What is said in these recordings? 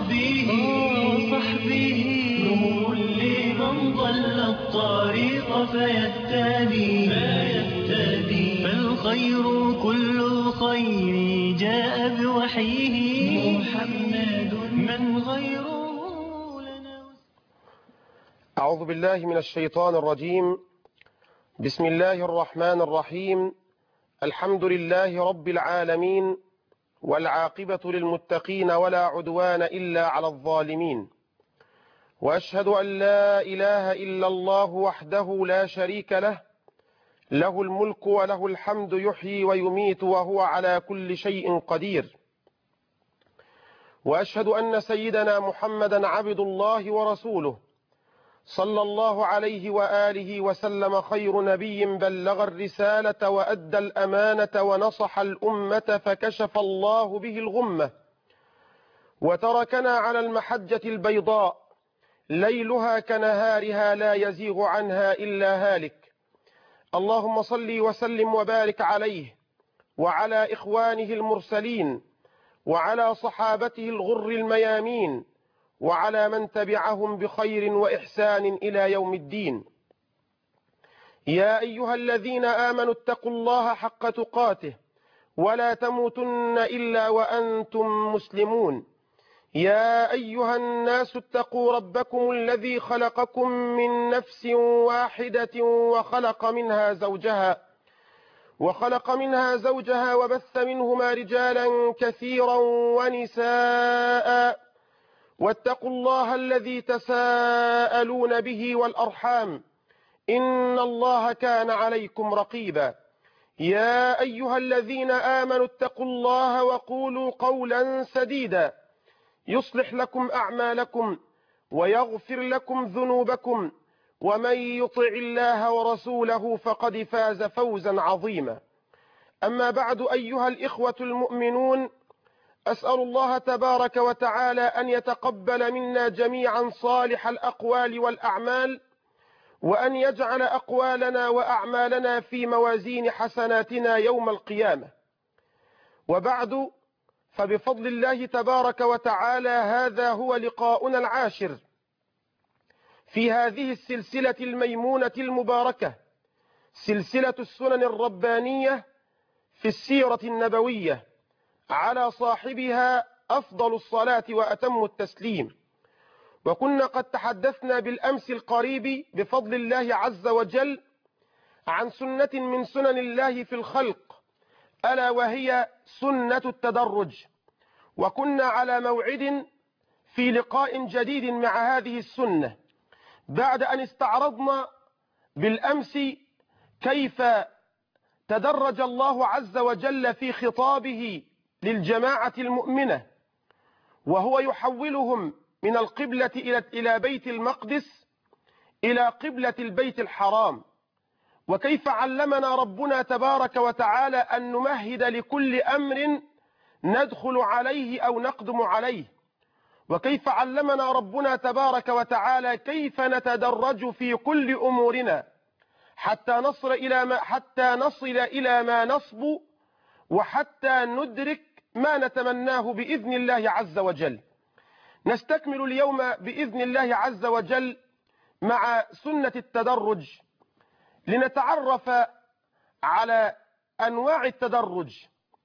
وصحبه وصحبه نور لمن ضل الطريق فيهتدي فيهتدي فالخير كل الخير جاء بوحيه محمد من غيره لنا أعوذ بالله من الشيطان الرجيم بسم الله الرحمن الرحيم الحمد لله رب العالمين والعاقبة للمتقين ولا عدوان إلا على الظالمين وأشهد أن لا إله إلا الله وحده لا شريك له له الملك وله الحمد يحيي ويميت وهو على كل شيء قدير وأشهد أن سيدنا محمدا عبد الله ورسوله صلى الله عليه وآله وسلم خير نبي بلغ الرسالة وأدى الأمانة ونصح الأمة فكشف الله به الغمة وتركنا على المحجة البيضاء ليلها كنهارها لا يزيغ عنها إلا هالك اللهم صل وسلم وبارك عليه وعلى إخوانه المرسلين وعلى صحابته الغر الميامين وعلى من تبعهم بخير وإحسان إلى يوم الدين يا أيها الذين آمنوا اتقوا الله حق تقاته ولا تموتن إلا وأنتم مسلمون يا أيها الناس اتقوا ربكم الذي خلقكم من نفس واحدة وخلق منها زوجها وخلق منها زوجها وبث منهما رجالا كثيرا ونساء واتقوا الله الذي تساءلون به والأرحام إن الله كان عليكم رقيبا يا أيها الذين آمنوا اتقوا الله وقولوا قولا سديدا يصلح لكم أعمالكم ويغفر لكم ذنوبكم ومن يطع الله ورسوله فقد فاز فوزا عظيما أما بعد أيها الإخوة المؤمنون أسأل الله تبارك وتعالى أن يتقبل منا جميعا صالح الأقوال والأعمال وأن يجعل أقوالنا وأعمالنا في موازين حسناتنا يوم القيامة وبعد فبفضل الله تبارك وتعالى هذا هو لقاؤنا العاشر في هذه السلسلة الميمونة المباركة سلسلة السنن الربانية في السيرة النبوية على صاحبها أفضل الصلاة وأتم التسليم وكنا قد تحدثنا بالأمس القريب بفضل الله عز وجل عن سنة من سنن الله في الخلق ألا وهي سنة التدرج وكنا على موعد في لقاء جديد مع هذه السنة بعد أن استعرضنا بالأمس كيف تدرج الله عز وجل في خطابه للجماعة المؤمنة وهو يحولهم من القبلة إلى إلى بيت المقدس إلى قبلة البيت الحرام وكيف علمنا ربنا تبارك وتعالى أن نمهد لكل أمر ندخل عليه أو نقدم عليه وكيف علمنا ربنا تبارك وتعالى كيف نتدرج في كل أمورنا حتى نصل إلى ما حتى نصل إلى ما نصب وحتى ندرك ما نتمناه بإذن الله عز وجل نستكمل اليوم بإذن الله عز وجل مع سنة التدرج لنتعرف على أنواع التدرج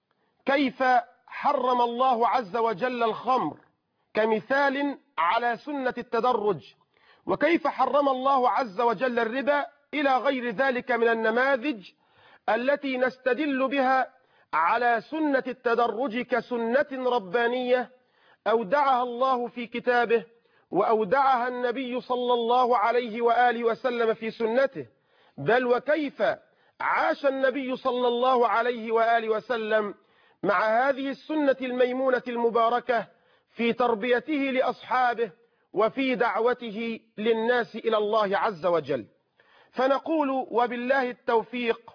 كيف حرم الله عز وجل الخمر كمثال على سنة التدرج وكيف حرم الله عز وجل الربا إلى غير ذلك من النماذج التي نستدل بها على سنة التدرج كسنة ربانية أودعها الله في كتابه وأودعها النبي صلى الله عليه وآله وسلم في سنته بل وكيف عاش النبي صلى الله عليه وآله وسلم مع هذه السنة الميمونة المباركة في تربيته لأصحابه وفي دعوته للناس إلى الله عز وجل فنقول وبالله التوفيق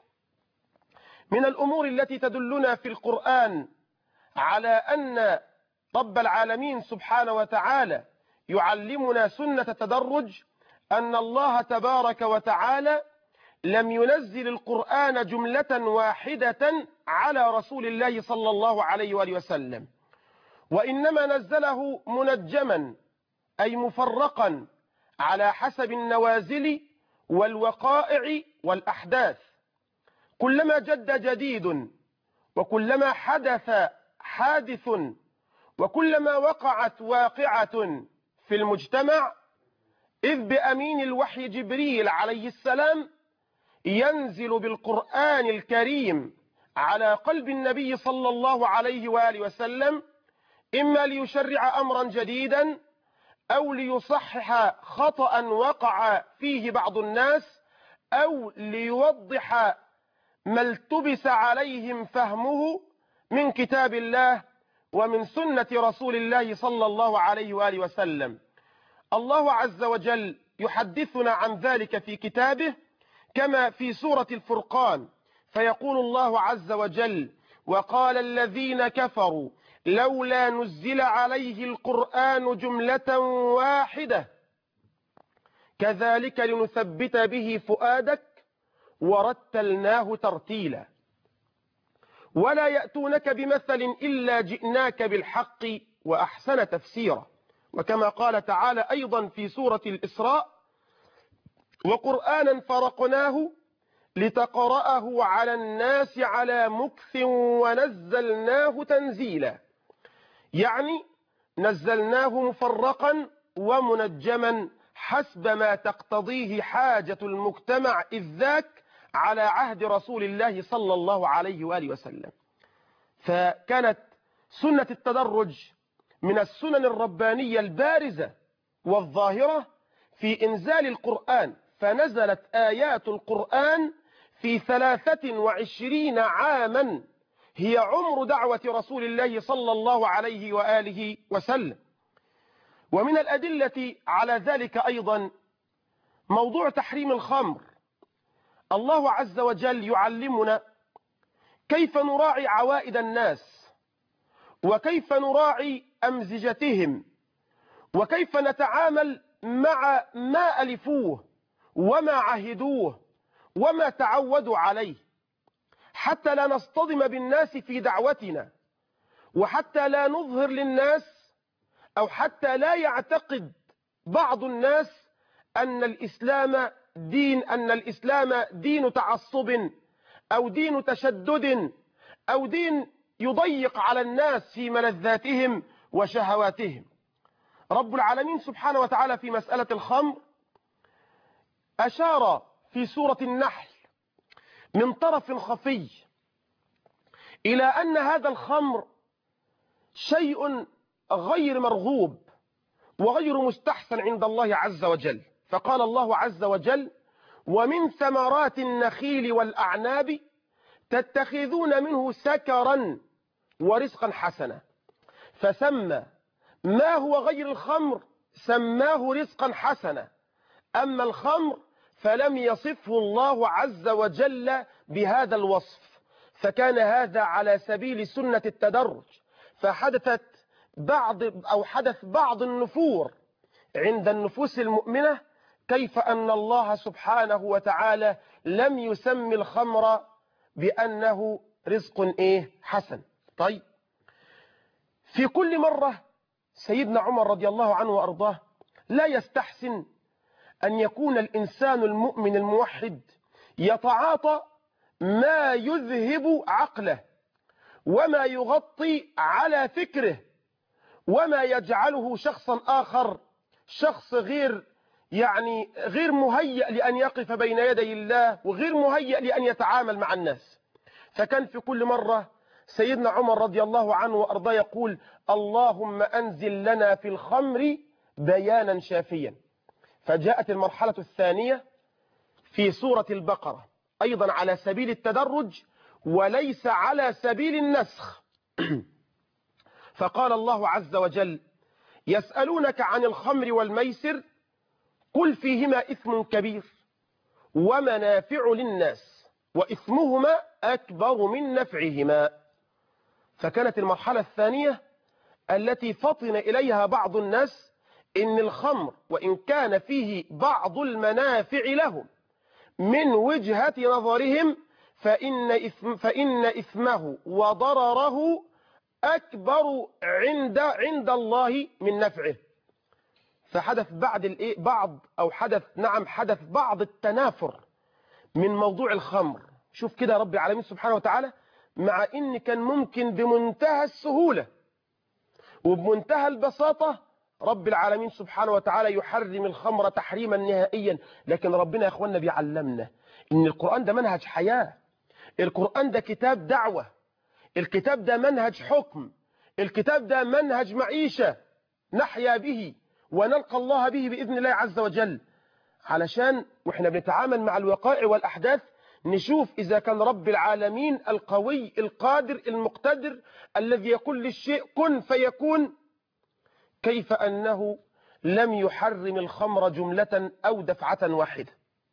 من الأمور التي تدلنا في القرآن على أن رب العالمين سبحانه وتعالى يعلمنا سنة التدرج أن الله تبارك وتعالى لم ينزل القرآن جملة واحدة على رسول الله صلى الله عليه وآله وسلم وإنما نزله منجما أي مفرقا على حسب النوازل والوقائع والأحداث كلما جد جديد وكلما حدث حادث وكلما وقعت واقعة في المجتمع إذ بأمين الوحي جبريل عليه السلام ينزل بالقرآن الكريم على قلب النبي صلى الله عليه وآله وسلم إما ليشرع أمرا جديدا أو ليصحح خطأ وقع فيه بعض الناس أو ليوضح ما التبس عليهم فهمه من كتاب الله ومن سنة رسول الله صلى الله عليه وآله وسلم الله عز وجل يحدثنا عن ذلك في كتابه كما في سورة الفرقان فيقول الله عز وجل وقال الذين كفروا لولا نزل عليه القرآن جملة واحدة كذلك لنثبت به فؤادك ورتلناه ترتيلا ولا يأتونك بمثل إلا جئناك بالحق وأحسن تفسيرا وكما قال تعالى أيضا في سورة الإسراء وقرآنا فرقناه لتقرأه على الناس على مكث ونزلناه تنزيلا يعني نزلناه مفرقا ومنجما حسب ما تقتضيه حاجة المجتمع إذ ذاك على عهد رسول الله صلى الله عليه وآله وسلم فكانت سنة التدرج من السنن الربانية البارزة والظاهرة في إنزال القرآن فنزلت آيات القرآن في ثلاثة وعشرين عاما هي عمر دعوة رسول الله صلى الله عليه وآله وسلم ومن الأدلة على ذلك أيضا موضوع تحريم الخمر الله عز وجل يعلمنا كيف نراعي عوائد الناس وكيف نراعي أمزجتهم وكيف نتعامل مع ما ألفوه وما عهدوه وما تعودوا عليه حتى لا نصطدم بالناس في دعوتنا وحتى لا نظهر للناس أو حتى لا يعتقد بعض الناس أن الإسلام دين أن الإسلام دين تعصب أو دين تشدد أو دين يضيق على الناس في ملذاتهم وشهواتهم رب العالمين سبحانه وتعالى في مسألة الخمر أشار في سورة النحل من طرف خفي إلى أن هذا الخمر شيء غير مرغوب وغير مستحسن عند الله عز وجل فقال الله عز وجل ومن ثمرات النخيل والأعناب تتخذون منه سكرا ورزقا حسنا فسمى ما هو غير الخمر سماه رزقا حسنا أما الخمر فلم يصفه الله عز وجل بهذا الوصف فكان هذا على سبيل سنة التدرج فحدثت بعض أو حدث بعض النفور عند النفوس المؤمنة كيف أن الله سبحانه وتعالى لم يسمي الخمر بأنه رزق إيه حسن طيب في كل مرة سيدنا عمر رضي الله عنه وأرضاه لا يستحسن أن يكون الإنسان المؤمن الموحد يتعاطى ما يذهب عقله وما يغطي على فكره وما يجعله شخصا آخر شخص غير يعني غير مهيأ لأن يقف بين يدي الله وغير مهيأ لأن يتعامل مع الناس فكان في كل مرة سيدنا عمر رضي الله عنه وأرضاه يقول اللهم أنزل لنا في الخمر بيانا شافيا فجاءت المرحلة الثانية في سورة البقرة أيضا على سبيل التدرج وليس على سبيل النسخ فقال الله عز وجل يسألونك عن الخمر والميسر قل فيهما إثم كبير ومنافع للناس وإثمهما أكبر من نفعهما فكانت المرحلة الثانية التي فطن إليها بعض الناس إن الخمر وإن كان فيه بعض المنافع لهم من وجهة نظرهم فإن, إثم فإن إثمه وضرره أكبر عند عند الله من نفعه فحدث بعد الايه بعض او حدث نعم حدث بعض التنافر من موضوع الخمر شوف كده رب العالمين سبحانه وتعالى مع ان كان ممكن بمنتهى السهولة وبمنتهى البساطة رب العالمين سبحانه وتعالى يحرم الخمر تحريما نهائيا لكن ربنا يا اخوانا بيعلمنا ان القرآن ده منهج حياة القرآن ده كتاب دعوة الكتاب ده منهج حكم الكتاب ده منهج معيشة نحيا به ونلقى الله به بإذن الله عز وجل علشان وإحنا بنتعامل مع الوقائع والأحداث نشوف إذا كان رب العالمين القوي القادر المقتدر الذي يقول للشيء كن فيكون كيف أنه لم يحرم الخمر جملة أو دفعة واحدة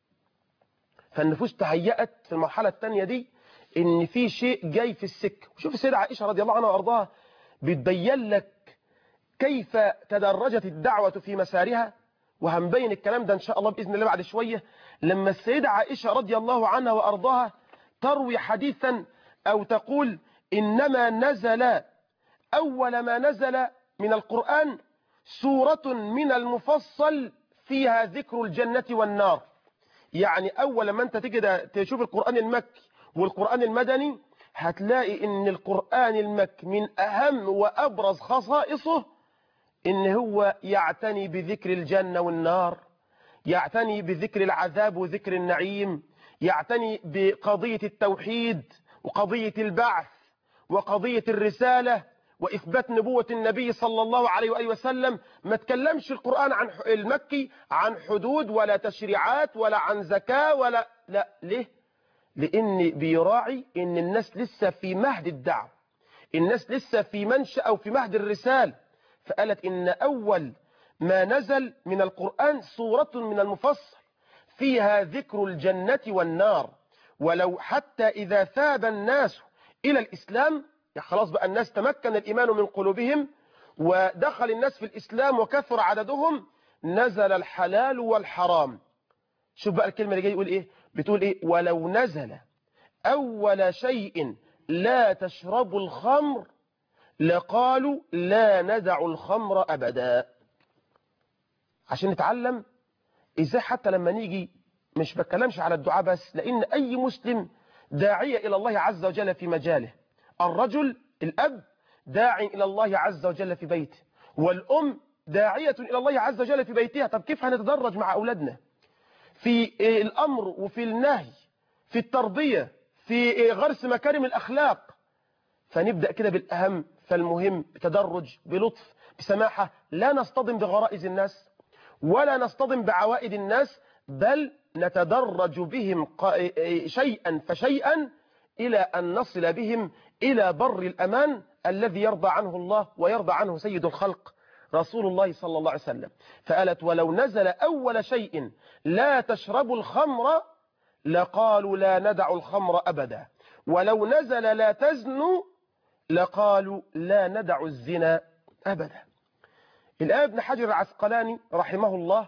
فالنفوس تهيأت في المرحلة الثانية دي إن في شيء جاي في السكة وشوف السيدة عائشة رضي الله عنها وأرضاها بتبين لك كيف تدرجت الدعوة في مسارها وهنبين الكلام ده إن شاء الله بإذن الله بعد شوية لما السيدة عائشة رضي الله عنها وأرضاها تروي حديثا أو تقول إنما نزل أول ما نزل من القرآن سورة من المفصل فيها ذكر الجنة والنار يعني أول ما أنت تجد تشوف القرآن المكي والقرآن المدني هتلاقي ان القرآن المكي من أهم وأبرز خصائصه ان هو يعتني بذكر الجنة والنار يعتني بذكر العذاب وذكر النعيم يعتني بقضية التوحيد وقضية البعث وقضية الرسالة وإثبات نبوة النبي صلى الله عليه وآله وسلم ما تكلمش القرآن عن المكي عن حدود ولا تشريعات ولا عن زكاة ولا لا ليه لأن بيراعي ان الناس لسه في مهد الدعوة الناس لسه في منشأ أو في مهد الرسالة فقالت إن أول ما نزل من القرآن سورة من المفصل فيها ذكر الجنة والنار ولو حتى إذا ثاب الناس إلى الإسلام يعني خلاص بقى الناس تمكن الإيمان من قلوبهم ودخل الناس في الإسلام وكثر عددهم نزل الحلال والحرام شوف بقى الكلمة اللي جاي يقول إيه بتقول إيه ولو نزل أول شيء لا تشربوا الخمر لقالوا لا ندع الخمر أبدا عشان نتعلم إزاي حتى لما نيجي مش بتكلمش على الدعاء بس لأن أي مسلم داعية إلى الله عز وجل في مجاله الرجل الأب داع إلى الله عز وجل في بيته والأم داعية إلى الله عز وجل في بيتها طب كيف هنتدرج مع أولادنا في الأمر وفي النهي في التربية في غرس مكارم الأخلاق فنبدأ كده بالأهم فالمهم بتدرج بلطف بسماحة لا نصطدم بغرائز الناس ولا نصطدم بعوائد الناس بل نتدرج بهم شيئا فشيئا إلى أن نصل بهم إلى بر الأمان الذي يرضى عنه الله ويرضى عنه سيد الخلق رسول الله صلى الله عليه وسلم فقالت ولو نزل أول شيء لا تشربوا الخمر لقالوا لا ندع الخمر أبدا ولو نزل لا تزنوا لقالوا لا ندع الزنا أبدا الآن ابن حجر العسقلاني رحمه الله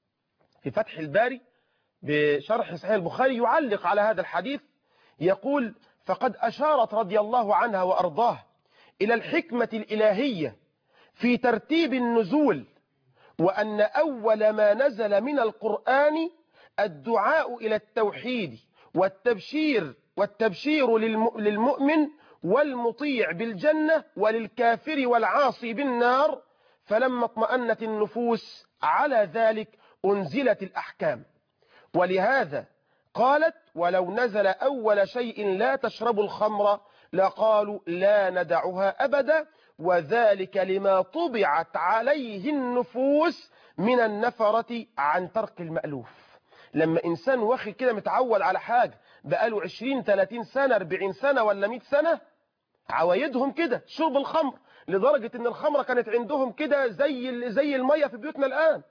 في فتح الباري بشرح صحيح البخاري يعلق على هذا الحديث يقول فقد أشارت رضي الله عنها وأرضاه إلى الحكمة الإلهية في ترتيب النزول وأن أول ما نزل من القرآن الدعاء إلى التوحيد والتبشير والتبشير للمؤمن والمطيع بالجنة وللكافر والعاصي بالنار فلما اطمأنت النفوس على ذلك أنزلت الأحكام ولهذا قالت ولو نزل أول شيء لا تشرب الخمر لقالوا لا ندعها أبدا وذلك لما طبعت عليه النفوس من النفرة عن ترك المألوف لما إنسان واخد كده متعود على حاجة بقاله 20 30 سنة 40 سنة ولا 100 سنة عوايدهم كده شرب الخمر لدرجة ان الخمرة كانت عندهم كده زي زي المية في بيوتنا الآن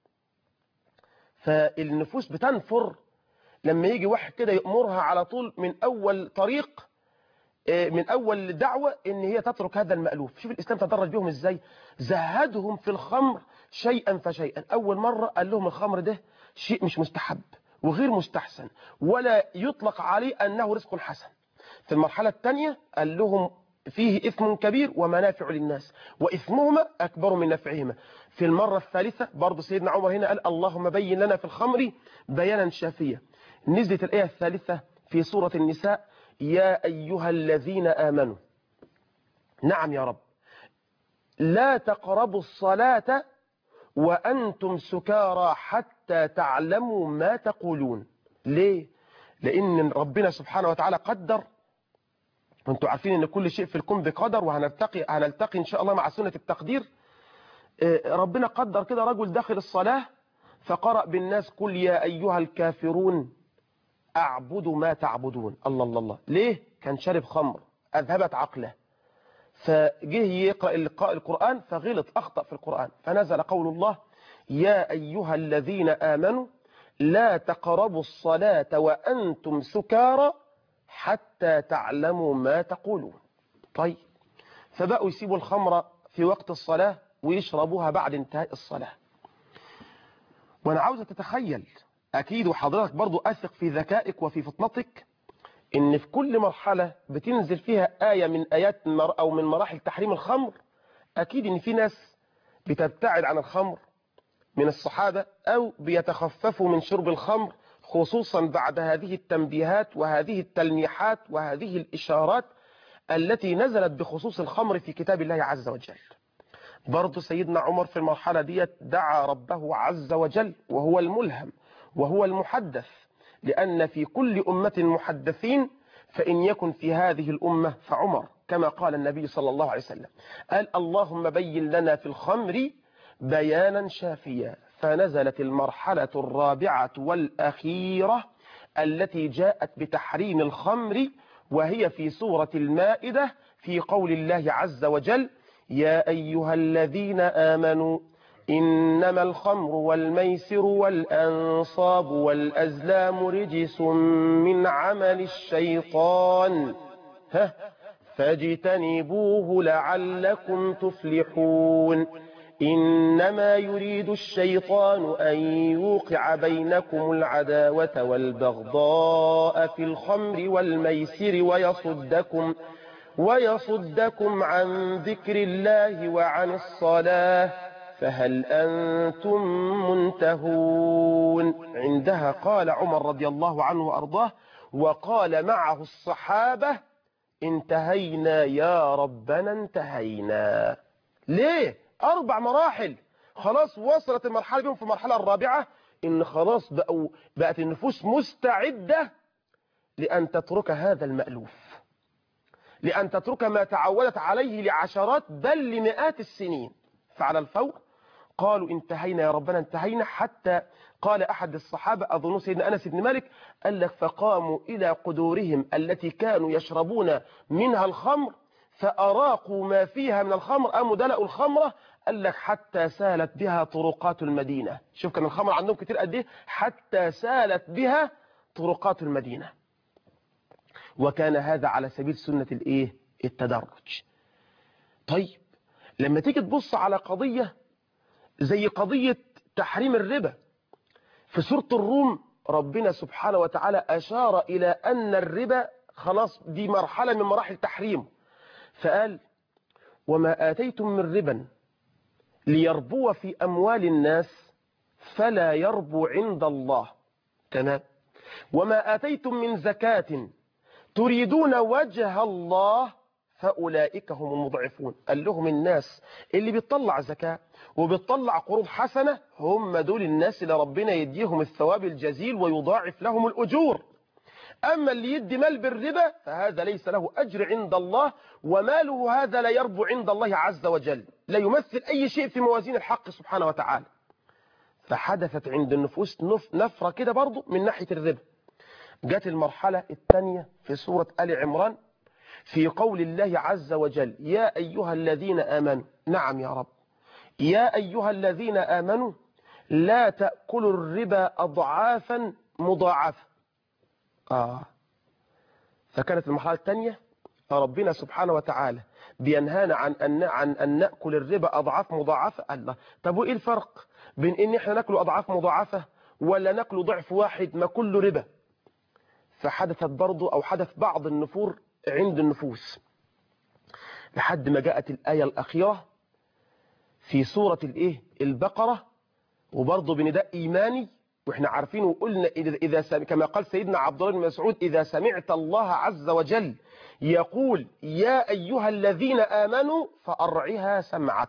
فالنفوس بتنفر لما يجي واحد كده يأمرها على طول من أول طريق من أول دعوة ان هي تترك هذا المألوف شوف الإسلام تدرج بهم ازاي زهدهم في الخمر شيئا فشيئا أول مرة قال لهم الخمر ده شيء مش مستحب وغير مستحسن ولا يطلق عليه أنه رزق حسن في المرحلة الثانية قال لهم فيه إثم كبير ومنافع للناس وإثمهما أكبر من نفعهما في المرة الثالثة برضو سيدنا عمر هنا قال اللهم بين لنا في الخمر بيانا شافيا نزلت الآية الثالثة في سورة النساء يا أيها الذين آمنوا نعم يا رب لا تقربوا الصلاة وأنتم سكارى حتى تعلموا ما تقولون ليه؟ لأن ربنا سبحانه وتعالى قدر وانتم عارفين ان كل شيء في الكون بقدر وهنلتقي هنلتقي ان شاء الله مع سنة التقدير ربنا قدر كده رجل داخل الصلاة فقرأ بالناس قل يا أيها الكافرون أعبد ما تعبدون الله الله الله ليه كان شارب خمر أذهبت عقله فجه يقرأ القرآن فغلط أخطأ في القرآن فنزل قول الله يا أيها الذين آمنوا لا تقربوا الصلاة وأنتم سكارى حتى تعلموا ما تقولون طيب فبقوا يسيبوا الخمر في وقت الصلاة ويشربوها بعد انتهاء الصلاة وانا عاوزة تتخيل اكيد وحضرتك برضو اثق في ذكائك وفي فطنتك ان في كل مرحلة بتنزل فيها آية من آيات او من مراحل تحريم الخمر اكيد ان في ناس بتبتعد عن الخمر من الصحابة او بيتخففوا من شرب الخمر خصوصا بعد هذه التنبيهات وهذه التلميحات وهذه الإشارات التي نزلت بخصوص الخمر في كتاب الله عز وجل برضو سيدنا عمر في المرحلة دي دعا ربه عز وجل وهو الملهم وهو المحدث لأن في كل أمة محدثين فإن يكن في هذه الأمة فعمر كما قال النبي صلى الله عليه وسلم قال اللهم بين لنا في الخمر بيانا شافيا فنزلت المرحلة الرابعة والأخيرة التي جاءت بتحريم الخمر وهي في سورة المائدة في قول الله عز وجل يا أيها الذين آمنوا إنما الخمر والميسر والأنصاب والأزلام رجس من عمل الشيطان ها فاجتنبوه لعلكم تفلحون إنما يريد الشيطان أن يوقع بينكم العداوة والبغضاء في الخمر والميسر ويصدكم ويصدكم عن ذكر الله وعن الصلاة فهل أنتم منتهون عندها قال عمر رضي الله عنه وأرضاه وقال معه الصحابة انتهينا يا ربنا انتهينا ليه أربع مراحل خلاص وصلت المرحلة بهم في المرحلة الرابعة إن خلاص بقوا بقت النفوس مستعدة لأن تترك هذا المألوف لأن تترك ما تعودت عليه لعشرات بل لمئات السنين فعلى الفور قالوا انتهينا يا ربنا انتهينا حتى قال أحد الصحابة أظن سيدنا أنس بن مالك قال لك فقاموا إلى قدورهم التي كانوا يشربون منها الخمر فأراقوا ما فيها من الخمر قاموا دلقوا الخمرة قال لك حتى سالت بها طرقات المدينة شوف كان الخمر عندهم كتير قد ايه حتى سالت بها طرقات المدينة وكان هذا على سبيل سنة الايه التدرج طيب لما تيجي تبص على قضية زي قضية تحريم الربا في سورة الروم ربنا سبحانه وتعالى أشار إلى أن الربا خلاص دي مرحلة من مراحل تحريمه فقال وما آتيتم من ربا ليربو في أموال الناس فلا يربو عند الله تمام وما آتيتم من زكاة تريدون وجه الله فأولئك هم المضعفون قال لهم الناس اللي بيطلع زكاة وبيطلع قروض حسنة هم دول الناس اللي ربنا يديهم الثواب الجزيل ويضاعف لهم الأجور أما اللي يدي مال بالربا فهذا ليس له أجر عند الله وماله هذا لا يربو عند الله عز وجل لا يمثل أي شيء في موازين الحق سبحانه وتعالى فحدثت عند النفوس نفرة كده برضو من ناحية الربا جت المرحلة الثانية في سورة آل عمران في قول الله عز وجل يا أيها الذين آمنوا نعم يا رب يا أيها الذين آمنوا لا تأكلوا الربا أضعافا مضاعفة آه فكانت المرحلة الثانية ربنا سبحانه وتعالى بينهانا عن أن عن أن نأكل الربا أضعاف مضاعفة الله طب وإيه الفرق بين إن إحنا نأكل أضعاف مضاعفة ولا نأكل ضعف واحد ما كله ربا فحدثت برضو أو حدث بعض النفور عند النفوس لحد ما جاءت الآية الأخيرة في سورة الإيه البقرة وبرضه بنداء إيماني وإحنا عارفين وقلنا إذا, إذا سم... كما قال سيدنا عبد الله بن مسعود إذا سمعت الله عز وجل يقول يا أيها الذين آمنوا فأرعها سمعك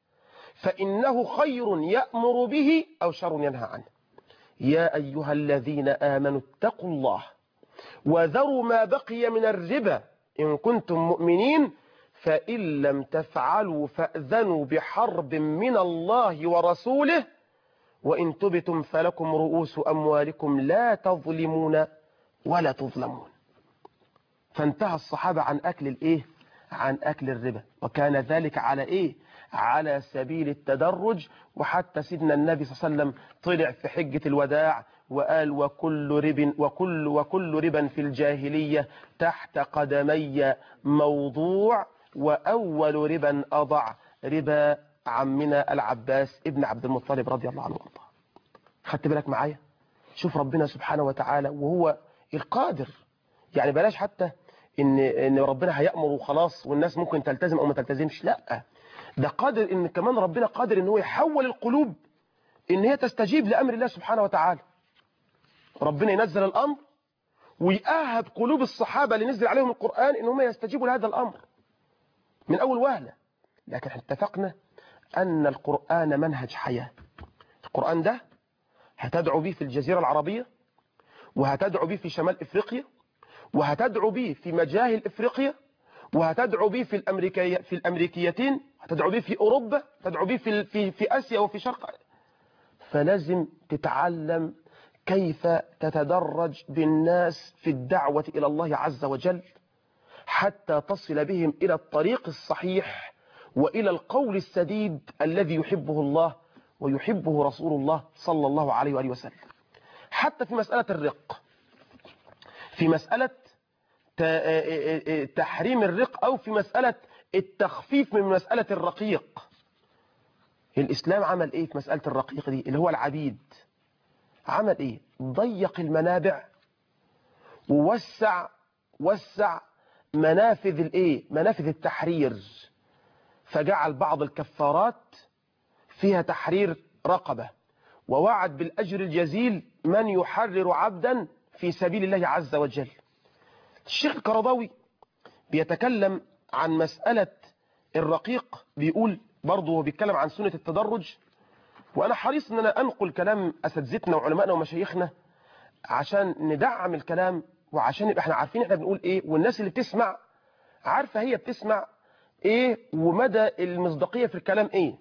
فإنه خير يأمر به أو شر ينهى عنه يا أيها الذين آمنوا اتقوا الله وذروا ما بقي من الربا إن كنتم مؤمنين فإن لم تفعلوا فأذنوا بحرب من الله ورسوله وإن تبتم فلكم رؤوس أموالكم لا تظلمون ولا تظلمون فانتهى الصحابة عن أكل الإيه عن أكل الربا وكان ذلك على إيه على سبيل التدرج وحتى سيدنا النبي صلى الله عليه وسلم طلع في حجة الوداع وقال وكل رب وكل وكل ربا في الجاهلية تحت قدمي موضوع وأول ربا أضع ربا عمنا العباس ابن عبد المطلب رضي الله عنه وارضاه خدت بالك معايا شوف ربنا سبحانه وتعالى وهو القادر يعني بلاش حتى ان ان ربنا هيأمر وخلاص والناس ممكن تلتزم او ما تلتزمش لا ده قادر ان كمان ربنا قادر ان هو يحول القلوب ان هي تستجيب لامر الله سبحانه وتعالى ربنا ينزل الامر ويأهب قلوب الصحابة اللي نزل عليهم القرآن ان هم يستجيبوا لهذا الامر من اول وهلة لكن اتفقنا ان القرآن منهج حياة القرآن ده هتدعو به في الجزيرة العربية وهتدعو به في شمال افريقيا وهتدعو به في مجاهل افريقيا وهتدعو به في الامريكية في الامريكيتين هتدعو به في اوروبا تدعو به في في في اسيا وفي شرق فلازم تتعلم كيف تتدرج بالناس في الدعوة إلى الله عز وجل حتى تصل بهم إلى الطريق الصحيح وإلى القول السديد الذي يحبه الله ويحبه رسول الله صلى الله عليه وآله وسلم حتى في مسألة الرق في مسألة تحريم الرق أو في مسألة التخفيف من مسألة الرقيق الإسلام عمل إيه في مسألة الرقيق دي اللي هو العبيد عمل إيه ضيق المنابع ووسع وسع منافذ الإيه منافذ التحرير فجعل بعض الكفارات فيها تحرير رقبة ووعد بالأجر الجزيل من يحرر عبدا في سبيل الله عز وجل الشيخ القرضاوي بيتكلم عن مسألة الرقيق بيقول برضه هو بيتكلم عن سنة التدرج وأنا حريص أن أنا أنقل كلام أساتذتنا وعلمائنا ومشايخنا عشان ندعم الكلام وعشان يبقى احنا عارفين احنا بنقول ايه والناس اللي بتسمع عارفة هي بتسمع ايه ومدى المصداقية في الكلام ايه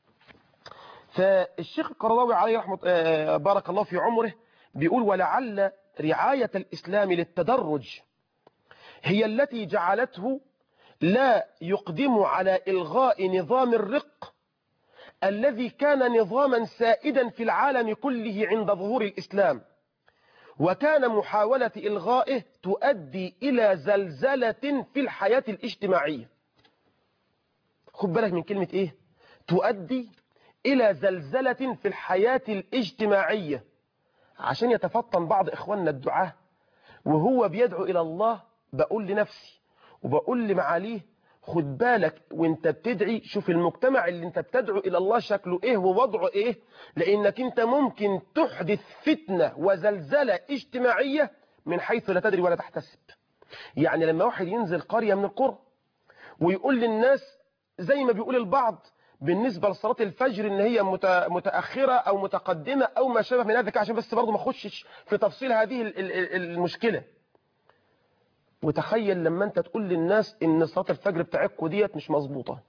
فالشيخ القرضاوي عليه رحمة آه بارك الله في عمره بيقول ولعل رعاية الإسلام للتدرج هي التي جعلته لا يقدم على إلغاء نظام الرق الذي كان نظاما سائدا في العالم كله عند ظهور الإسلام وكان محاولة إلغائه تؤدي إلى زلزلة في الحياة الاجتماعية خد بالك من كلمة إيه تؤدي إلى زلزلة في الحياة الاجتماعية عشان يتفطن بعض إخواننا الدعاة وهو بيدعو إلى الله بقول لنفسي وبقول لمعاليه خد بالك وانت بتدعي شوف المجتمع اللي انت بتدعو الى الله شكله ايه ووضعه ايه لانك انت ممكن تحدث فتنة وزلزلة اجتماعية من حيث لا تدري ولا تحتسب يعني لما واحد ينزل قرية من القرى ويقول للناس زي ما بيقول البعض بالنسبة لصلاة الفجر ان هي متأخرة او متقدمة او ما شابه من هذا عشان بس برضه ما اخشش في تفصيل هذه المشكلة وتخيل لما انت تقول للناس ان صلاة الفجر بتاعتكم ديت مش مظبوطة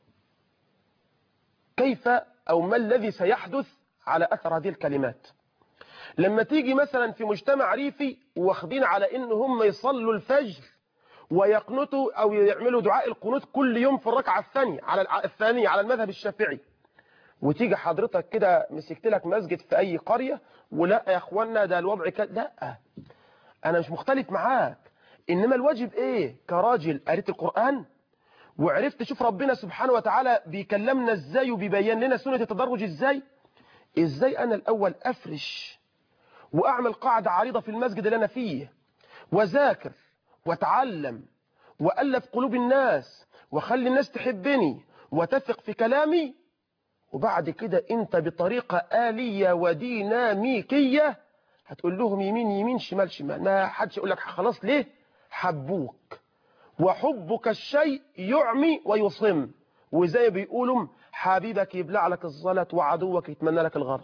كيف او ما الذي سيحدث على اثر هذه الكلمات لما تيجي مثلا في مجتمع ريفي واخدين على ان هم يصلوا الفجر ويقنطوا او يعملوا دعاء القنوت كل يوم في الركعة الثانية على الثانية على المذهب الشافعي وتيجي حضرتك كده مسكت لك مسجد في اي قرية ولا يا اخوانا ده الوضع كده لا انا مش مختلف معاك إنما الواجب إيه كراجل قريت القرآن وعرفت تشوف ربنا سبحانه وتعالى بيكلمنا إزاي وبيبين لنا سنة التدرج إزاي إزاي أنا الأول أفرش وأعمل قاعدة عريضة في المسجد اللي أنا فيه وذاكر واتعلم وألف قلوب الناس واخلي الناس تحبني وتثق في كلامي وبعد كده انت بطريقة آلية وديناميكية هتقول لهم يمين يمين شمال شمال ما حدش يقول لك خلاص ليه حبوك وحبك الشيء يعمي ويصم وزي بيقولوا حبيبك يبلع لك الزلط وعدوك يتمنى لك الغرض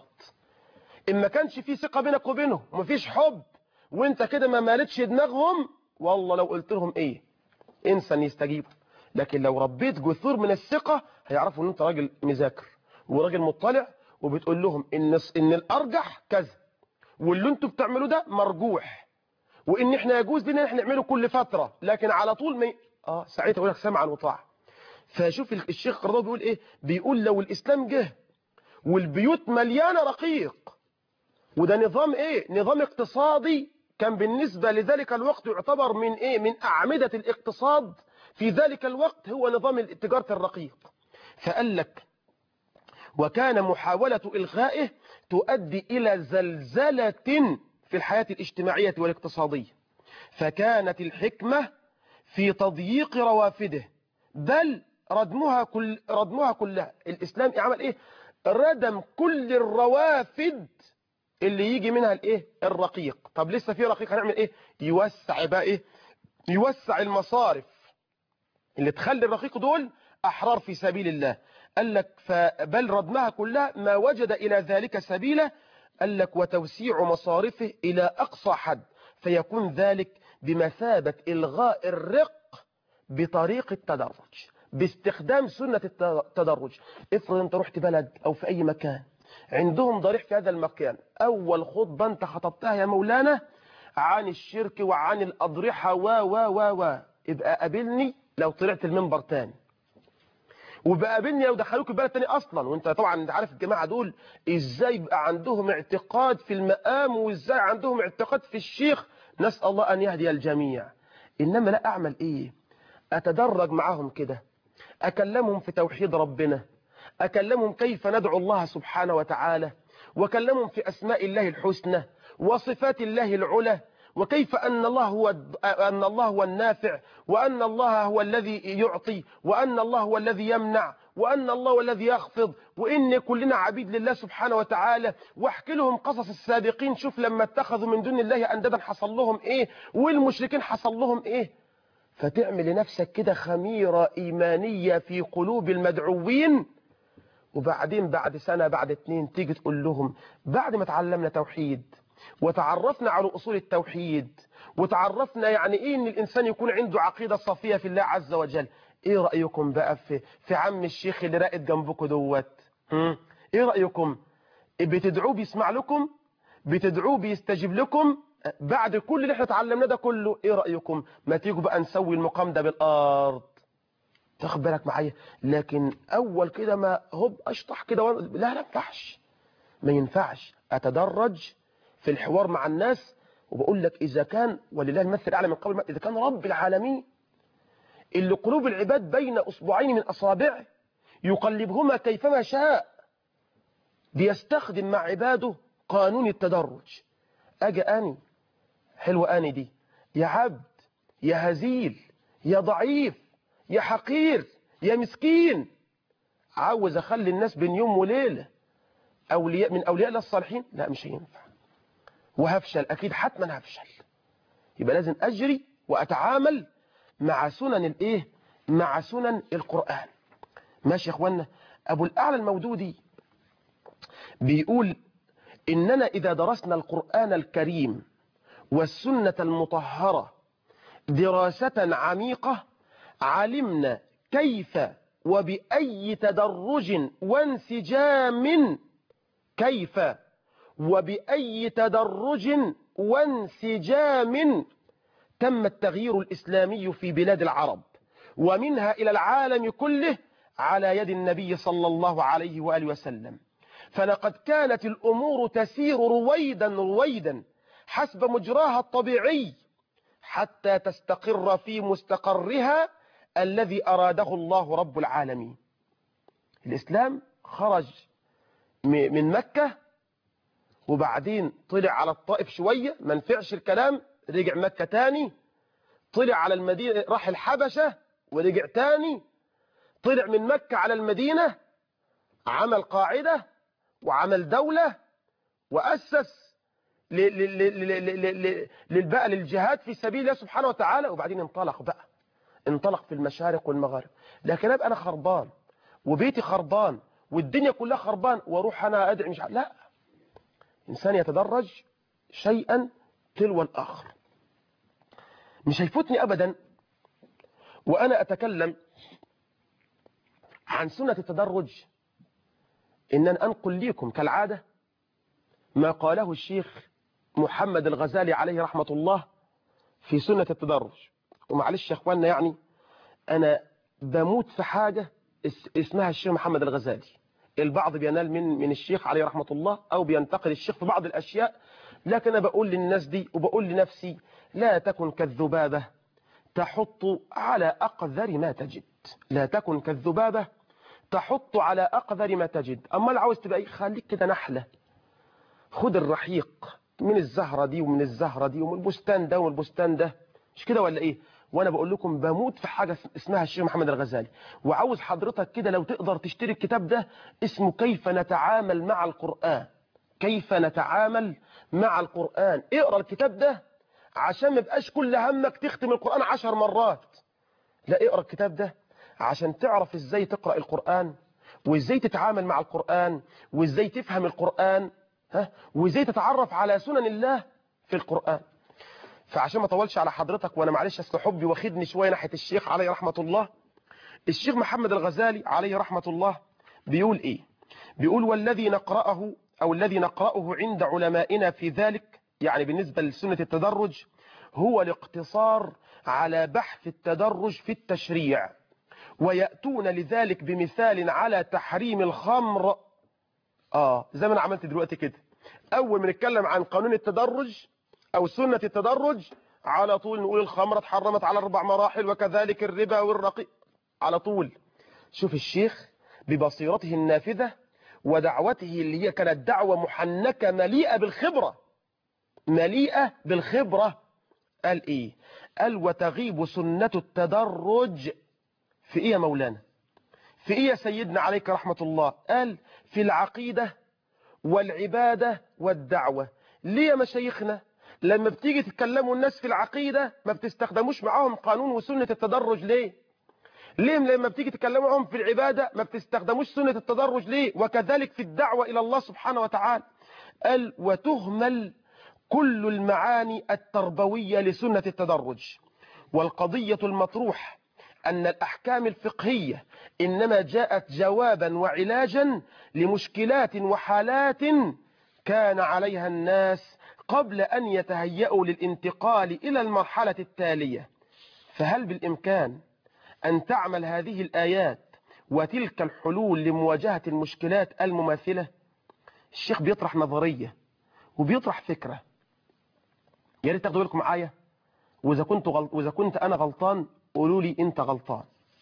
إن ما كانش في ثقة بينك وبينهم ومفيش حب وانت كده ما مالتش دماغهم والله لو قلت لهم ايه انسان يستجيبوا لكن لو ربيت جذور من الثقة هيعرفوا ان انت راجل مذاكر وراجل مطلع وبتقول لهم ان ان الارجح كذا واللي انتوا بتعملوه ده مرجوح وان احنا يجوز لنا احنا نعمله كل فترة لكن على طول ما ي... اه ساعتها يقول لك سمعا وطاعه فشوف الشيخ قرضاوي بيقول ايه بيقول لو الاسلام جه والبيوت مليانه رقيق وده نظام ايه نظام اقتصادي كان بالنسبة لذلك الوقت يعتبر من ايه من اعمدة الاقتصاد في ذلك الوقت هو نظام تجارة الرقيق فقال لك وكان محاولة إلغائه تؤدي إلى زلزلة في الحياة الاجتماعية والاقتصادية فكانت الحكمة في تضييق روافده بل ردمها كل ردمها كلها الإسلام عمل إيه ردم كل الروافد اللي يجي منها الايه الرقيق طب لسه في رقيق هنعمل ايه يوسع بقى ايه يوسع المصارف اللي تخلي الرقيق دول احرار في سبيل الله قال لك فبل ردمها كلها ما وجد الى ذلك سبيلا قال لك وتوسيع مصارفه الى اقصى حد فيكون ذلك بمثابة الغاء الرق بطريق التدرج باستخدام سنة التدرج افرض انت رحت بلد او في اي مكان عندهم ضريح في هذا المكان أول خطبة أنت خطبتها يا مولانا عن الشرك وعن الأضرحة و و و و ابقى قابلني لو طلعت المنبر تاني وبقى قابلني لو دخلوك البلد تاني أصلا وانت طبعا انت عارف الجماعة دول ازاي يبقى عندهم اعتقاد في المقام وازاي عندهم اعتقاد في الشيخ نسأل الله أن يهدي الجميع إنما لا أعمل إيه أتدرج معهم كده أكلمهم في توحيد ربنا أكلمهم كيف ندعو الله سبحانه وتعالى وكلمهم في أسماء الله الحسنى وصفات الله العلى وكيف أن الله هو أن الله هو النافع وأن الله هو الذي يعطي وأن الله هو الذي يمنع وأن الله هو الذي يخفض وإن كلنا عبيد لله سبحانه وتعالى واحكي لهم قصص السابقين شوف لما اتخذوا من دون الله أندادا حصل لهم إيه والمشركين حصل لهم إيه فتعمل لنفسك كده خميرة إيمانية في قلوب المدعوين وبعدين بعد سنة بعد اتنين تيجي تقول لهم بعد ما تعلمنا توحيد وتعرفنا على أصول التوحيد وتعرفنا يعني إيه إن الإنسان يكون عنده عقيدة صافية في الله عز وجل إيه رأيكم بقى في, في عم الشيخ اللي راقد جنبكم دوت إيه رأيكم بتدعوه بيسمع لكم بتدعوه بيستجيب لكم بعد كل اللي احنا اتعلمناه ده كله ايه رأيكم ما تيجوا بقى نسوي المقام ده بالارض تاخد بالك معايا لكن اول كده ما هوب اشطح كده و... لا لا ينفعش ما ينفعش اتدرج في الحوار مع الناس وبقول لك اذا كان ولله المثل الاعلى من قبل ما اذا كان رب العالمين اللي قلوب العباد بين اصبعين من اصابعه يقلبهما كيفما شاء بيستخدم مع عباده قانون التدرج اجي اني حلوه اني دي يا عبد يا هزيل يا ضعيف يا حقير يا مسكين عاوز اخلي الناس بين يوم وليله اولياء من اولياء الله الصالحين لا مش هينفع وهفشل اكيد حتما هفشل يبقى لازم اجري واتعامل مع سنن الايه مع سنن القران ماشي يا اخوانا ابو الاعلى المودودي بيقول اننا اذا درسنا القران الكريم والسنه المطهره دراسه عميقه علمنا كيف وبأي تدرج وانسجام كيف وبأي تدرج وانسجام تم التغيير الإسلامي في بلاد العرب ومنها إلى العالم كله على يد النبي صلى الله عليه وآله وسلم فلقد كانت الأمور تسير رويدا رويدا حسب مجراها الطبيعي حتى تستقر في مستقرها الذي أراده الله رب العالمين الإسلام خرج من مكة وبعدين طلع على الطائف شوية ما نفعش الكلام رجع مكة تاني طلع على المدينة راح الحبشة ورجع تاني طلع من مكة على المدينة عمل قاعدة وعمل دولة وأسس للبقى للجهاد في سبيل الله سبحانه وتعالى وبعدين انطلق بقى انطلق في المشارق والمغارب لكن ابقى انا خربان وبيتي خربان والدنيا كلها خربان واروح انا ادعي مش لا انسان يتدرج شيئا تلو الاخر مش هيفوتني ابدا وانا اتكلم عن سنة التدرج ان انا انقل لكم كالعادة ما قاله الشيخ محمد الغزالي عليه رحمة الله في سنة التدرج ومعلش يا اخواننا يعني انا بموت في حاجة اسمها الشيخ محمد الغزالي البعض بينال من من الشيخ عليه رحمة الله او بينتقد الشيخ في بعض الاشياء لكن انا بقول للناس دي وبقول لنفسي لا تكن كالذبابة تحط على اقذر ما تجد لا تكن كالذبابة تحط على اقذر ما تجد اما لو عاوز تبقى خليك كده نحلة خد الرحيق من الزهرة دي ومن الزهرة دي ومن البستان ده ومن البستان ده مش كده ولا ايه وانا بقول لكم بموت في حاجة اسمها الشيخ محمد الغزالي وعاوز حضرتك كده لو تقدر تشتري الكتاب ده اسمه كيف نتعامل مع القرآن كيف نتعامل مع القرآن اقرأ الكتاب ده عشان ما يبقاش كل همك تختم القرآن عشر مرات لا اقرأ الكتاب ده عشان تعرف ازاي تقرأ القرآن وازاي تتعامل مع القرآن وازاي تفهم القرآن ها وازاي تتعرف على سنن الله في القرآن فعشان ما اطولش على حضرتك وانا معلش اصل حبي واخدني شويه ناحيه الشيخ عليه رحمه الله الشيخ محمد الغزالي عليه رحمه الله بيقول ايه بيقول والذي نقراه او الذي نقراه عند علمائنا في ذلك يعني بالنسبه لسنه التدرج هو الاقتصار على بحث التدرج في التشريع وياتون لذلك بمثال على تحريم الخمر اه زي ما انا عملت دلوقتي كده اول ما نتكلم عن قانون التدرج او سنة التدرج على طول نقول الخمرة اتحرمت على اربع مراحل وكذلك الربا والرقيق على طول شوف الشيخ ببصيرته النافذة ودعوته اللي هي كانت دعوة محنكة مليئة بالخبرة مليئة بالخبرة قال ايه قال وتغيب سنة التدرج في ايه يا مولانا في ايه يا سيدنا عليك رحمة الله قال في العقيدة والعبادة والدعوة ليه يا مشايخنا لما بتيجي تتكلموا الناس في العقيدة ما بتستخدموش معاهم قانون وسنة التدرج ليه ليه لما بتيجي تكلموا معاهم في العبادة ما بتستخدموش سنة التدرج ليه وكذلك في الدعوة إلى الله سبحانه وتعالى قال وتهمل كل المعاني التربوية لسنة التدرج والقضية المطروح أن الأحكام الفقهية إنما جاءت جوابا وعلاجا لمشكلات وحالات كان عليها الناس قبل أن يتهيأوا للانتقال إلى المرحلة التالية فهل بالإمكان أن تعمل هذه الآيات وتلك الحلول لمواجهة المشكلات المماثلة الشيخ بيطرح نظرية وبيطرح فكرة يا ريت تاخدوا بالكم معايا وإذا كنت, غلط وإذا كنت أنا غلطان قولوا لي أنت غلطان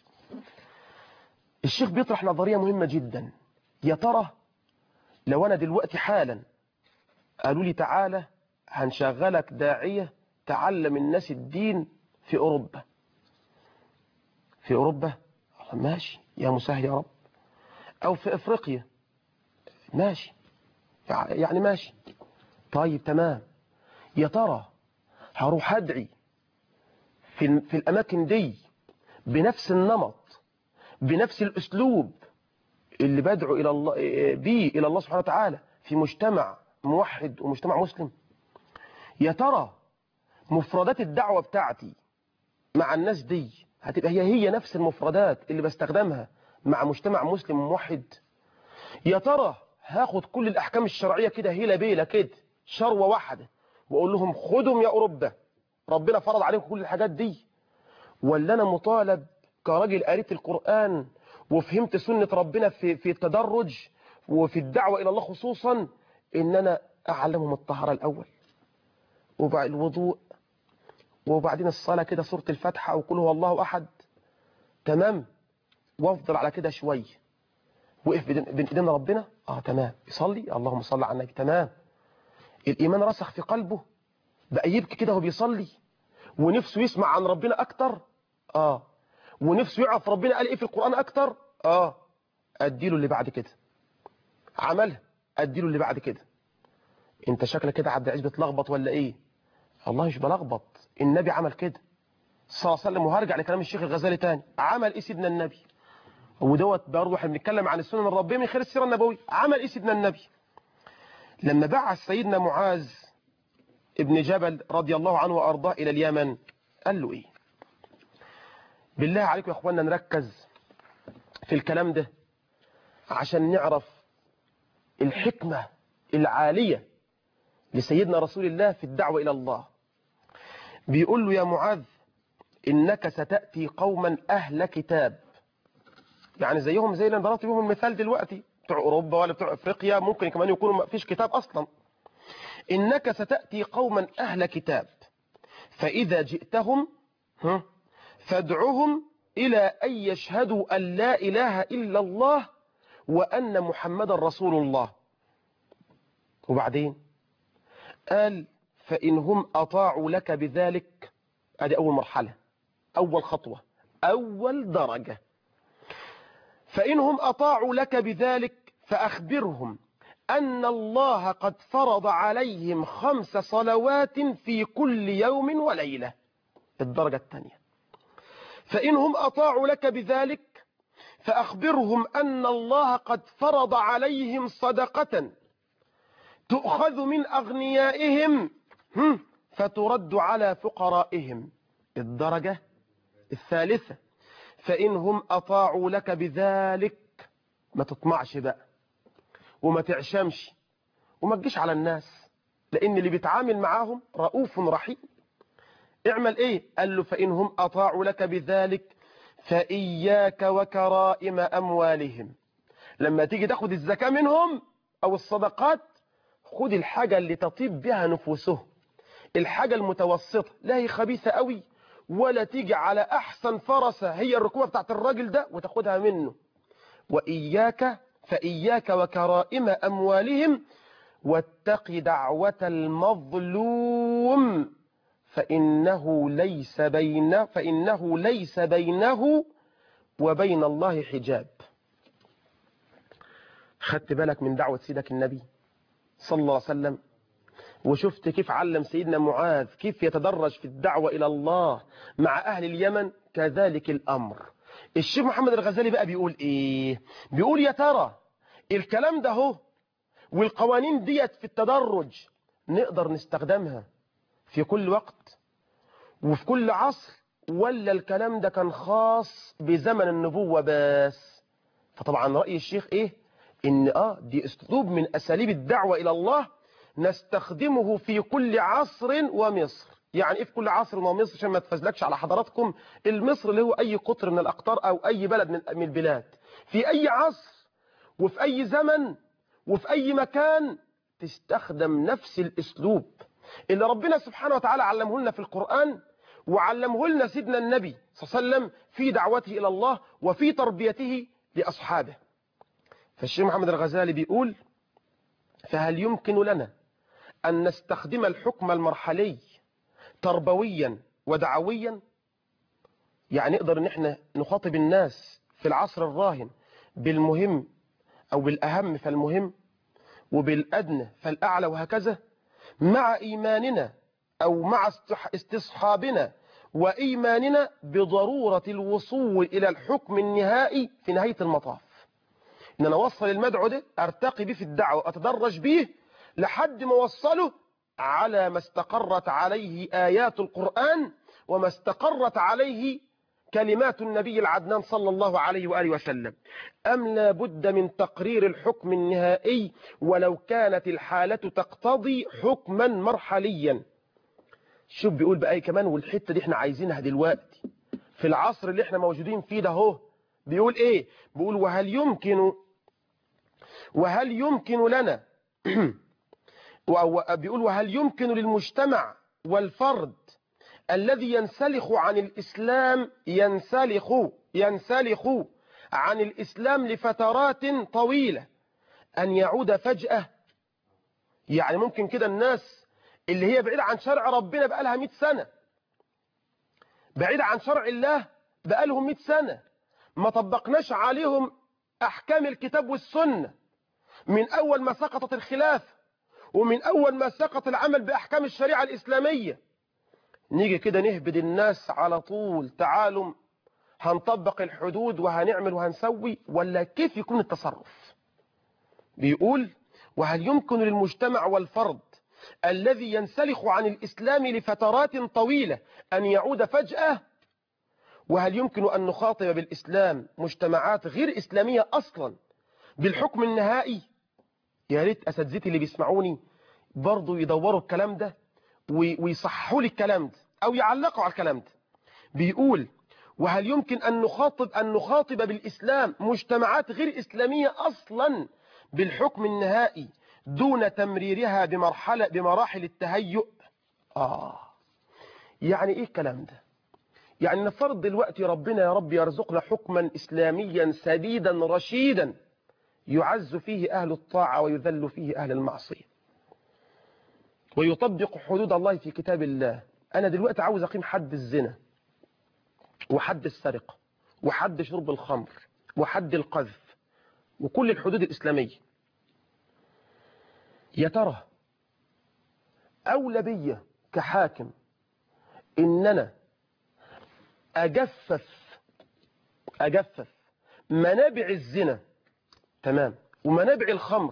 الشيخ بيطرح نظرية مهمة جدا يا ترى لو أنا دلوقتي حالا قالوا لي تعالى هنشغلك داعية تعلم الناس الدين في أوروبا في أوروبا ماشي يا مسهل يا رب أو في إفريقيا ماشي يعني ماشي طيب تمام يا ترى هروح أدعي في, في الأماكن دي بنفس النمط بنفس الأسلوب اللي بدعو إلى الله بيه إلى الله سبحانه وتعالى في مجتمع موحد ومجتمع مسلم يا ترى مفردات الدعوة بتاعتي مع الناس دي هتبقى هي هي نفس المفردات اللي بستخدمها مع مجتمع مسلم موحد يا ترى هاخد كل الأحكام الشرعية كده هيلا بيلا كده شروة واحدة وأقول لهم خدهم يا أوروبا ربنا فرض عليكم كل الحاجات دي ولا أنا مطالب كراجل قريت القرآن وفهمت سنة ربنا في, في التدرج وفي الدعوة إلى الله خصوصا إن أنا أعلمهم الطهارة الأول وبعد الوضوء وبعدين الصلاة كده سورة الفاتحة أو قل هو الله أحد تمام وافضل على كده شوية وقف بين ايدين ربنا اه تمام يصلي اللهم صل على النبي تمام الإيمان رسخ في قلبه بقى يبكي كده وهو بيصلي ونفسه يسمع عن ربنا أكتر اه ونفسه يعرف ربنا قال ايه في القرآن اكتر اه اديله اللي بعد كده عملها اديله اللي بعد كده انت شكلك كده عبد العزيز بتلخبط ولا ايه والله مش بلخبط النبي عمل كده صلى الله عليه وسلم وهرجع لكلام الشيخ الغزالي تاني عمل ايه سيدنا النبي ودوت برضه احنا بنتكلم عن السنن الربيه من خلال السيره النبويه عمل ايه سيدنا النبي لما بعث سيدنا معاذ ابن جبل رضي الله عنه وارضاه الى اليمن قال له ايه بالله عليكم يا اخوانا نركز في الكلام ده عشان نعرف الحكمه العاليه لسيدنا رسول الله في الدعوه الى الله بيقول له يا معاذ انك ستاتي قوما اهل كتاب يعني زيهم زي اللي ضربت بيهم المثال دلوقتي بتوع اوروبا ولا بتوع افريقيا ممكن كمان يكونوا ما فيش كتاب اصلا انك ستاتي قوما اهل كتاب فاذا جئتهم ها، فادعهم الى ان يشهدوا ان لا اله الا الله وان محمدا رسول الله وبعدين قال فان هم اطاعوا لك بذلك ادي اول مرحله اول خطوه اول درجه فإنهم أطاعوا لك بذلك فأخبرهم أن الله قد فرض عليهم خمس صلوات في كل يوم وليلة الدرجة الثانية فإنهم أطاعوا لك بذلك فأخبرهم أن الله قد فرض عليهم صدقة تؤخذ من أغنيائهم هم، فترد على فقرائهم الدرجة الثالثة فإنهم أطاعوا لك بذلك ما تطمعش بقى وما تعشمش وما تجيش على الناس لأن اللي بيتعامل معاهم رؤوف رحيم اعمل ايه قال له فإنهم أطاعوا لك بذلك فإياك وكرائم أموالهم لما تيجي تاخد الزكاة منهم أو الصدقات خد الحاجة اللي تطيب بها نفوسهم الحاجة المتوسطة لا هي خبيثة قوي ولا تيجي على أحسن فرسة هي الركوبة بتاعت الراجل ده وتاخدها منه وإياك فإياك وكرائم أموالهم واتق دعوة المظلوم فإنه ليس بين فإنه ليس بينه وبين الله حجاب خدت بالك من دعوة سيدك النبي صلى الله عليه وسلم وشفت كيف علم سيدنا معاذ كيف يتدرج في الدعوة إلى الله مع أهل اليمن كذلك الأمر الشيخ محمد الغزالي بقى بيقول إيه بيقول يا ترى الكلام ده هو والقوانين ديت في التدرج نقدر نستخدمها في كل وقت وفي كل عصر ولا الكلام ده كان خاص بزمن النبوة بس فطبعا رأي الشيخ إيه إن آه دي أسلوب من أساليب الدعوة إلى الله نستخدمه في كل عصر ومصر يعني ايه في كل عصر ومصر عشان ما تفزلكش على حضراتكم المصر اللي هو اي قطر من الاقطار او اي بلد من من البلاد في اي عصر وفي اي زمن وفي اي مكان تستخدم نفس الاسلوب اللي ربنا سبحانه وتعالى علمه لنا في القرآن وعلمه لنا سيدنا النبي صلى الله عليه وسلم في دعوته الى الله وفي تربيته لاصحابه فالشيخ محمد الغزالي بيقول فهل يمكن لنا أن نستخدم الحكم المرحلي تربويا ودعويا يعني نقدر ان احنا نخاطب الناس في العصر الراهن بالمهم او بالاهم فالمهم وبالادنى فالاعلى وهكذا مع ايماننا او مع استصحابنا وايماننا بضرورة الوصول الى الحكم النهائي في نهاية المطاف ان انا اوصل المدعو ده ارتقي بيه في الدعوة اتدرج بيه لحد ما اوصله على ما استقرت عليه آيات القرآن وما استقرت عليه كلمات النبي العدنان صلى الله عليه وآله وسلم أم لا بد من تقرير الحكم النهائي ولو كانت الحالة تقتضي حكما مرحليا شوف بيقول بقى كمان والحتة دي احنا عايزينها دلوقتي في العصر اللي احنا موجودين فيه ده هو بيقول ايه بيقول وهل يمكن وهل يمكن لنا بيقول وهل يمكن للمجتمع والفرد الذي ينسلخ عن الإسلام ينسلخ ينسلخ عن الإسلام لفترات طويلة أن يعود فجأة يعني ممكن كده الناس اللي هي بعيدة عن شرع ربنا بقى لها 100 سنة بعيدة عن شرع الله بقالهم 100 سنة ما طبقناش عليهم أحكام الكتاب والسنة من أول ما سقطت الخلافة ومن أول ما سقط العمل بأحكام الشريعة الإسلامية نيجي كده نهبد الناس على طول تعالوا هنطبق الحدود وهنعمل وهنسوي ولا كيف يكون التصرف بيقول وهل يمكن للمجتمع والفرد الذي ينسلخ عن الإسلام لفترات طويلة أن يعود فجأة وهل يمكن أن نخاطب بالإسلام مجتمعات غير إسلامية أصلا بالحكم النهائي يا ريت أساتذتي اللي بيسمعوني برضو يدوروا الكلام ده ويصححوا لي الكلام ده أو يعلقوا على الكلام ده بيقول وهل يمكن أن نخاطب أن نخاطب بالإسلام مجتمعات غير إسلامية أصلا بالحكم النهائي دون تمريرها بمرحلة بمراحل التهيؤ آه يعني إيه الكلام ده يعني نفرض دلوقتي ربنا يا رب يرزقنا حكما إسلاميا سديدا رشيدا يعز فيه أهل الطاعة ويذل فيه أهل المعصية ويطبق حدود الله في كتاب الله أنا دلوقتي عاوز أقيم حد الزنا وحد السرقة وحد شرب الخمر وحد القذف وكل الحدود الإسلامية يا ترى أولى بي كحاكم إن أنا أجفف أجفف منابع الزنا تمام ومنابع الخمر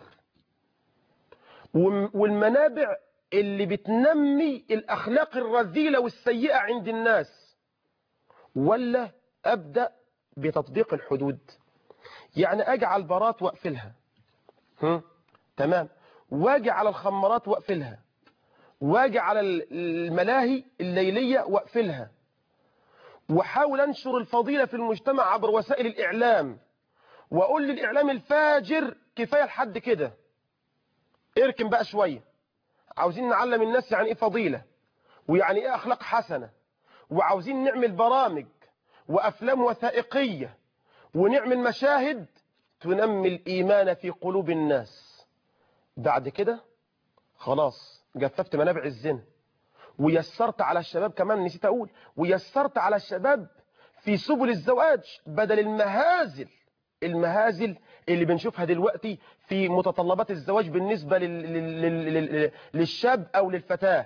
والمنابع اللي بتنمي الأخلاق الرذيلة والسيئة عند الناس ولا أبدأ بتطبيق الحدود يعني أجعل برات وأقفلها هم؟ تمام واجي على الخمرات وأقفلها واجي على الملاهي الليلية وأقفلها وحاول أنشر الفضيلة في المجتمع عبر وسائل الإعلام وأقول للإعلام الفاجر كفاية لحد كده اركن بقى شوية عاوزين نعلم الناس يعني إيه فضيلة ويعني إيه أخلاق حسنة وعاوزين نعمل برامج وأفلام وثائقية ونعمل مشاهد تنمي الإيمان في قلوب الناس بعد كده خلاص جففت منابع الزنا ويسرت على الشباب كمان نسيت أقول ويسرت على الشباب في سبل الزواج بدل المهازل المهازل اللي بنشوفها دلوقتي في متطلبات الزواج بالنسبة لل... لل... لل... للشاب أو للفتاة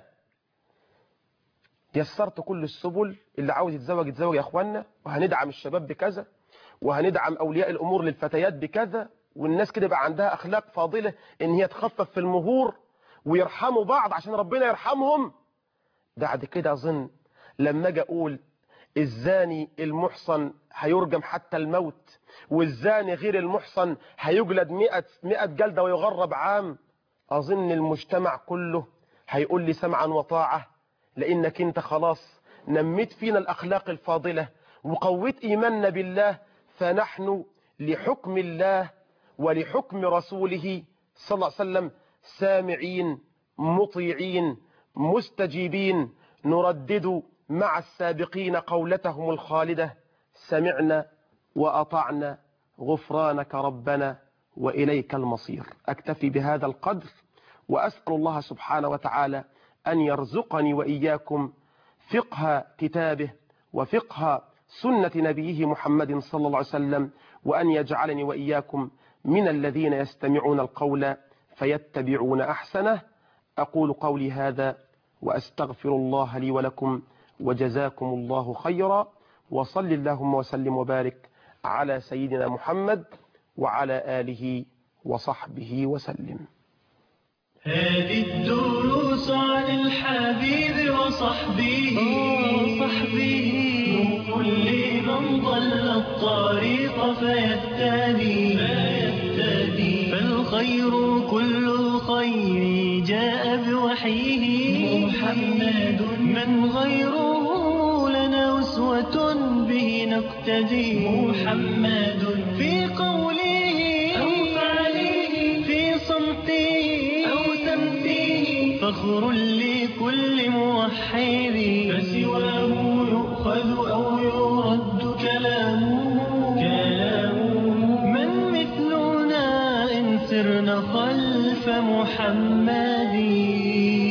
يسرت كل السبل اللي عاوز يتزوج يتزوج يا أخوانا وهندعم الشباب بكذا وهندعم أولياء الأمور للفتيات بكذا والناس كده بقى عندها أخلاق فاضلة إن هي تخفف في المهور ويرحموا بعض عشان ربنا يرحمهم بعد كده أظن لما أجي أقول الزاني المحصن هيرجم حتى الموت والزاني غير المحصن هيجلد مئة, مئة جلدة ويغرب عام أظن المجتمع كله هيقول لي سمعا وطاعة لأنك انت خلاص نميت فينا الأخلاق الفاضلة وقويت إيماننا بالله فنحن لحكم الله ولحكم رسوله صلى الله عليه وسلم سامعين مطيعين مستجيبين نردد مع السابقين قولتهم الخالدة سمعنا وأطعنا غفرانك ربنا وإليك المصير أكتفي بهذا القدر وأسأل الله سبحانه وتعالى أن يرزقني وإياكم فقه كتابه وفقه سنة نبيه محمد صلى الله عليه وسلم وأن يجعلني وإياكم من الذين يستمعون القول فيتبعون أحسنه أقول قولي هذا وأستغفر الله لي ولكم وجزاكم الله خيرا وصل اللهم وسلم وبارك على سيدنا محمد وعلى آله وصحبه وسلم هذه الدروس عن الحبيب وصحبه وصحبه نور لمن ضل الطريق فيهتدي فيهتدي فالخير كل الخير جاء بوحيه محمد من غيره لنا أسوة به نقتدي محمد في قوله أو فعله في صمته أو سمته فخر لكل موحد فسواه يؤخذ أو يرد كلامه كلامه من مثلنا إن سرنا خلف محمد